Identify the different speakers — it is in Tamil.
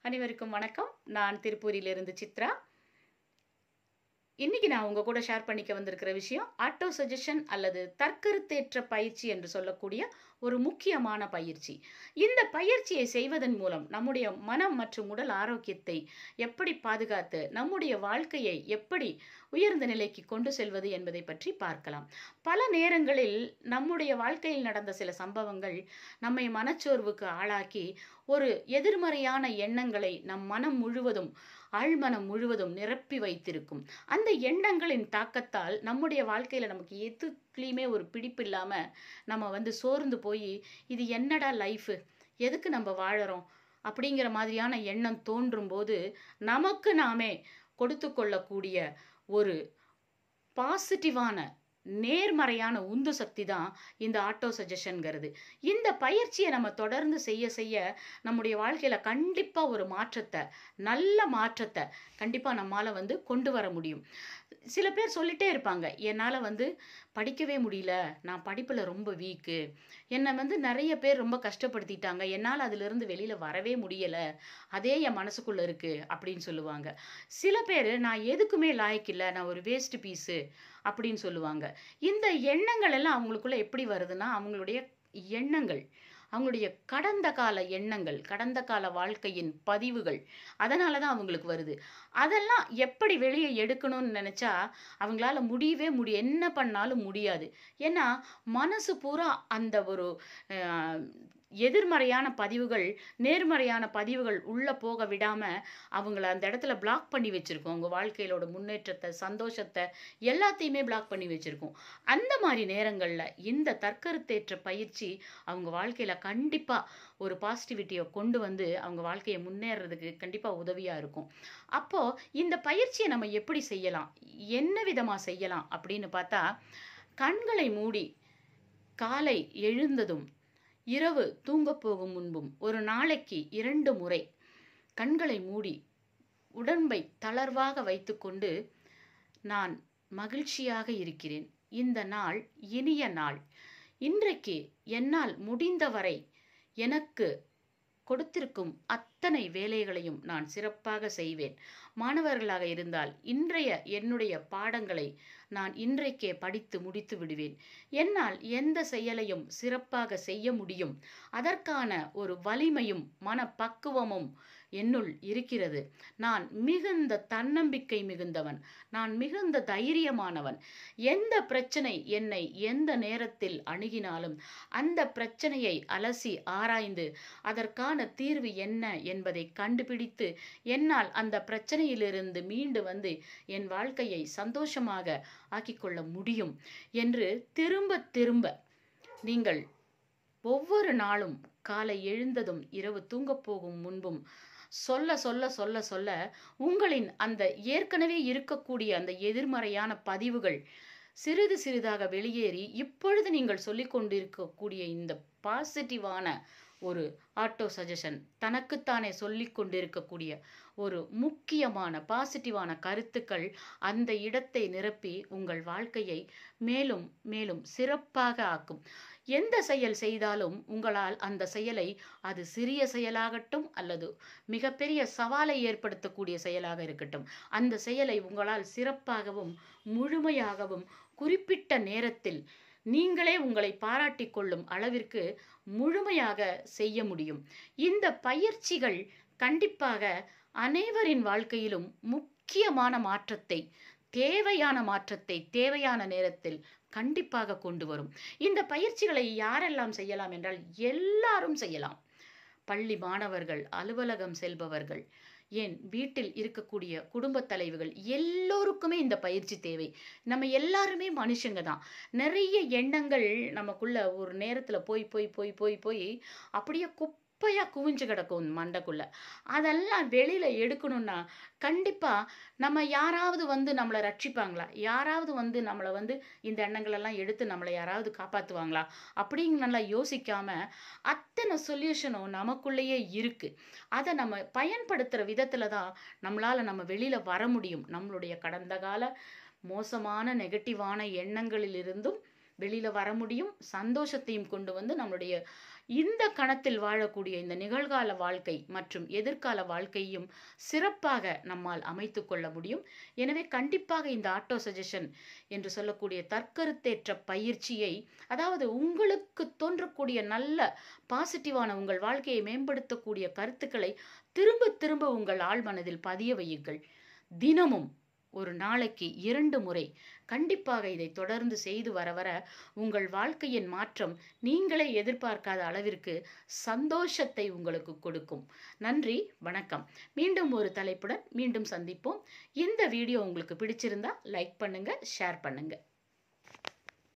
Speaker 1: அனைவருக்கும் வணக்கம் நான் திருப்பூரிலிருந்து சித்ரா இன்னைக்கு நான் உங்க கூட ஷேர் பண்ணிக்க வந்திருக்கிற விஷயம் ஆட்டோ சஜஷன் அல்லது தற்கருத்தேற்ற பயிற்சி என்று சொல்லக்கூடிய ஒரு முக்கியமான பயிற்சி இந்த பயிற்சியை செய்வதன் மூலம் நம்முடைய மனம் மற்றும் உடல் ஆரோக்கியத்தை எப்படி பாதுகாத்து நம்முடைய வாழ்க்கையை எப்படி உயர்ந்த நிலைக்கு கொண்டு செல்வது என்பதை பற்றி பார்க்கலாம் பல நேரங்களில் நம்முடைய வாழ்க்கையில் நடந்த சில சம்பவங்கள் நம்மை மனச்சோர்வுக்கு ஆளாக்கி ஒரு எதிர்மறையான எண்ணங்களை நம் மனம் முழுவதும் ஆழ்மனம் முழுவதும் நிரப்பி வைத்திருக்கும் அந்த எண்ணங்களின் தாக்கத்தால் நம்முடைய வாழ்க்கையில நமக்கு எதுக்குலையுமே ஒரு பிடிப்பு இல்லாம நம்ம வந்து சோர்ந்து போய் இது என்னடா லைஃபு எதுக்கு நம்ம வாழறோம் அப்படிங்கிற மாதிரியான எண்ணம் தோன்றும் போது நமக்கு நாமே கொடுத்து கொள்ளக்கூடிய ஒரு பாசிட்டிவான நேர்மறையான உந்து சக்தி தான் இந்த ஆட்டோ சஜஷன்கிறது இந்த பயிற்சியை நம்ம தொடர்ந்து செய்ய செய்ய நம்முடைய வாழ்க்கையில கண்டிப்பா ஒரு மாற்றத்தை நல்ல மாற்றத்தை கண்டிப்பா நம்மால வந்து கொண்டு வர முடியும் சில பேர் சொல்லிட்டே இருப்பாங்க என்னால் வந்து படிக்கவே முடியல நான் படிப்பில் ரொம்ப வீக்கு என்னை வந்து நிறைய பேர் ரொம்ப கஷ்டப்படுத்திட்டாங்க என்னால் அதிலிருந்து வெளியில் வரவே முடியலை அதே என் மனசுக்குள்ளே இருக்குது அப்படின்னு சொல்லுவாங்க சில பேர் நான் எதுக்குமே லாய்க்கில்லை நான் ஒரு வேஸ்ட் பீஸு அப்படின்னு சொல்லுவாங்க இந்த எண்ணங்கள் எல்லாம் அவங்களுக்குள்ள எப்படி வருதுன்னா அவங்களுடைய எண்ணங்கள் அவங்களுடைய கடந்த கால எண்ணங்கள் கடந்த கால வாழ்க்கையின் பதிவுகள் அதனால தான் அவங்களுக்கு வருது அதெல்லாம் எப்படி வெளியே எடுக்கணும்னு நினச்சா அவங்களால முடியவே முடியும் என்ன பண்ணாலும் முடியாது ஏன்னா மனசு பூரா அந்த ஒரு எதிர்மறையான பதிவுகள் நேர்மறையான பதிவுகள் உள்ளே போக விடாமல் அவங்கள அந்த இடத்துல பிளாக் பண்ணி வச்சுருக்கோம் அவங்க வாழ்க்கையிலோட முன்னேற்றத்தை சந்தோஷத்தை எல்லாத்தையுமே பிளாக் பண்ணி வச்சுருக்கோம் அந்த மாதிரி நேரங்களில் இந்த தற்கருத்தேற்ற பயிற்சி அவங்க வாழ்க்கையில் கண்டிப்பாக ஒரு பாசிட்டிவிட்டியை கொண்டு வந்து அவங்க வாழ்க்கையை முன்னேறதுக்கு கண்டிப்பாக உதவியாக இருக்கும் அப்போது இந்த பயிற்சியை நம்ம எப்படி செய்யலாம் என்ன விதமாக செய்யலாம் அப்படின்னு பார்த்தா கண்களை மூடி காலை எழுந்ததும் இரவு தூங்கப் போகும் முன்பும் ஒரு நாளைக்கு இரண்டு முறை கண்களை மூடி உடம்பை தளர்வாக வைத்துக்கொண்டு நான் மகிழ்ச்சியாக இருக்கிறேன் இந்த நாள் இனிய நாள் இன்றைக்கு என்னால் முடிந்தவரை எனக்கு கொடுத்திருக்கும் அத்தனை வேலைகளையும் நான் சிறப்பாக செய்வேன் மாணவர்களாக இருந்தால் இன்றைய என்னுடைய பாடங்களை நான் இன்றைக்கே படித்து முடித்து விடுவேன் என்னால் எந்த செயலையும் சிறப்பாக செய்ய முடியும் அதற்கான ஒரு வலிமையும் மனப்பக்குவமும் என்னுள் இருக்கிறது நான் மிகுந்த தன்னம்பிக்கை மிகுந்தவன் நான் மிகுந்த தைரியமானவன் எந்த பிரச்சனை என்னை எந்த நேரத்தில் அணுகினாலும் அந்த பிரச்சனையை அலசி ஆராய்ந்து அதற்கான தீர்வு என்ன என்பதை கண்டுபிடித்து என்னால் அந்த பிரச்சனையிலிருந்து மீண்டு வந்து என் வாழ்க்கையை சந்தோஷமாக ஆக்கிக்கொள்ள முடியும் என்று திரும்ப திரும்ப நீங்கள் ஒவ்வொரு நாளும் காலை எழுந்ததும் இரவு தூங்கப் போகும் முன்பும் சொல்ல சொல்ல சொல்ல சொல்ல உங்களின் அந்த ஏற்கனவே இருக்கக்கூடிய அந்த எதிர்மறையான பதிவுகள் சிறிது சிறிதாக வெளியேறி இப்பொழுது நீங்கள் சொல்லிக் கொண்டிருக்கக்கூடிய இந்த பாசிட்டிவான ஒரு ஆட்டோ சஜஷன் தனக்குத்தானே சொல்லி கொண்டிருக்கக்கூடிய ஒரு முக்கியமான பாசிட்டிவான கருத்துக்கள் அந்த இடத்தை நிரப்பி உங்கள் வாழ்க்கையை மேலும் மேலும் சிறப்பாக ஆக்கும் எந்த செயல் செய்தாலும் உங்களால் அந்த செயலை அது சிறிய செயலாகட்டும் அல்லது மிகப்பெரிய சவாலை ஏற்படுத்தக்கூடிய செயலாக இருக்கட்டும் அந்த செயலை உங்களால் சிறப்பாகவும் முழுமையாகவும் குறிப்பிட்ட நேரத்தில் நீங்களே உங்களை பாராட்டி கொள்ளும் அளவிற்கு முழுமையாக செய்ய முடியும் இந்த பயிற்சிகள் கண்டிப்பாக அனைவரின் வாழ்க்கையிலும் முக்கியமான மாற்றத்தை தேவையான மாற்றத்தை தேவையான நேரத்தில் கண்டிப்பாக கொண்டு வரும் இந்த பயிற்சிகளை யாரெல்லாம் செய்யலாம் என்றால் எல்லாரும் செய்யலாம் பள்ளி மாணவர்கள் அலுவலகம் செல்பவர்கள் ஏன் வீட்டில் இருக்கக்கூடிய குடும்பத் தலைவர்கள் எல்லோருக்குமே இந்த பயிற்சி தேவை நம்ம எல்லாருமே மனுஷங்க தான் நிறைய எண்ணங்கள் நமக்குள்ள ஒரு நேரத்தில் போய் போய் போய் போய் போய் அப்படியே குப் குப்பையாக குவிஞ்சு கிடக்கும் மண்டைக்குள்ள அதெல்லாம் வெளியில் எடுக்கணும்னா கண்டிப்பாக நம்ம யாராவது வந்து நம்மளை ரட்சிப்பாங்களா யாராவது வந்து நம்மளை வந்து இந்த எண்ணங்களெல்லாம் எடுத்து நம்மளை யாராவது காப்பாற்றுவாங்களா அப்படிங்க நல்லா யோசிக்காம அத்தனை சொல்யூஷனும் நமக்குள்ளேயே இருக்குது அதை நம்ம பயன்படுத்துகிற விதத்தில் தான் நம்மளால் நம்ம வெளியில் வர முடியும் நம்மளுடைய கடந்த கால மோசமான நெகட்டிவான எண்ணங்களிலிருந்தும் வெளியில் வர முடியும் சந்தோஷத்தையும் கொண்டு வந்து நம்மளுடைய இந்த கணத்தில் வாழக்கூடிய இந்த நிகழ்கால வாழ்க்கை மற்றும் எதிர்கால வாழ்க்கையும் சிறப்பாக நம்மால் அமைத்து கொள்ள முடியும் எனவே கண்டிப்பாக இந்த ஆட்டோ சஜஷன் என்று சொல்லக்கூடிய தற்கருத்தேற்ற பயிற்சியை அதாவது உங்களுக்கு தோன்றக்கூடிய நல்ல பாசிட்டிவான உங்கள் வாழ்க்கையை மேம்படுத்தக்கூடிய கருத்துக்களை திரும்ப திரும்ப உங்கள் ஆழ்மனதில் பதிய வையுங்கள் தினமும் ஒரு நாளைக்கு இரண்டு முறை கண்டிப்பாக இதை தொடர்ந்து செய்து வர வர உங்கள் வாழ்க்கையின் மாற்றம் நீங்களே எதிர்பார்க்காத அளவிற்கு சந்தோஷத்தை உங்களுக்கு கொடுக்கும் நன்றி வணக்கம் மீண்டும் ஒரு தலைப்புடன் மீண்டும் சந்திப்போம் இந்த வீடியோ உங்களுக்கு பிடிச்சிருந்தா லைக் பண்ணுங்க ஷேர் பண்ணுங்க